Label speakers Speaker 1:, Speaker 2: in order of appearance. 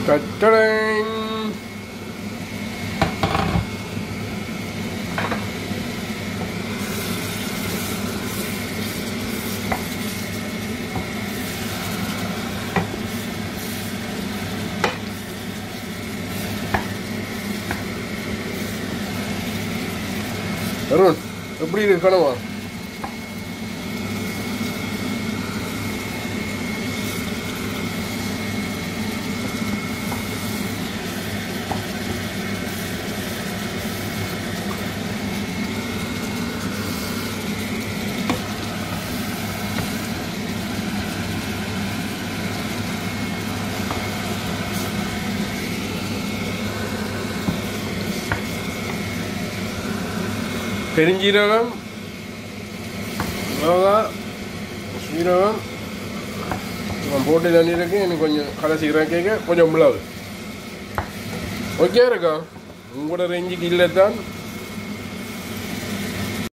Speaker 1: தட்டடேங். அருண் எப்படி இருக்கு கனவா பெருஞ்சீரகம் மிளகா சீரகம் நான் போட்டு தண்ணி இருக்கு எனக்கு கொஞ்சம் கடைசிக்கிறேன் கேட்க கொஞ்சம் மிளகு ஓகே இருக்கா உங்களோட ரேஞ்சுக்கு இல்லை தான்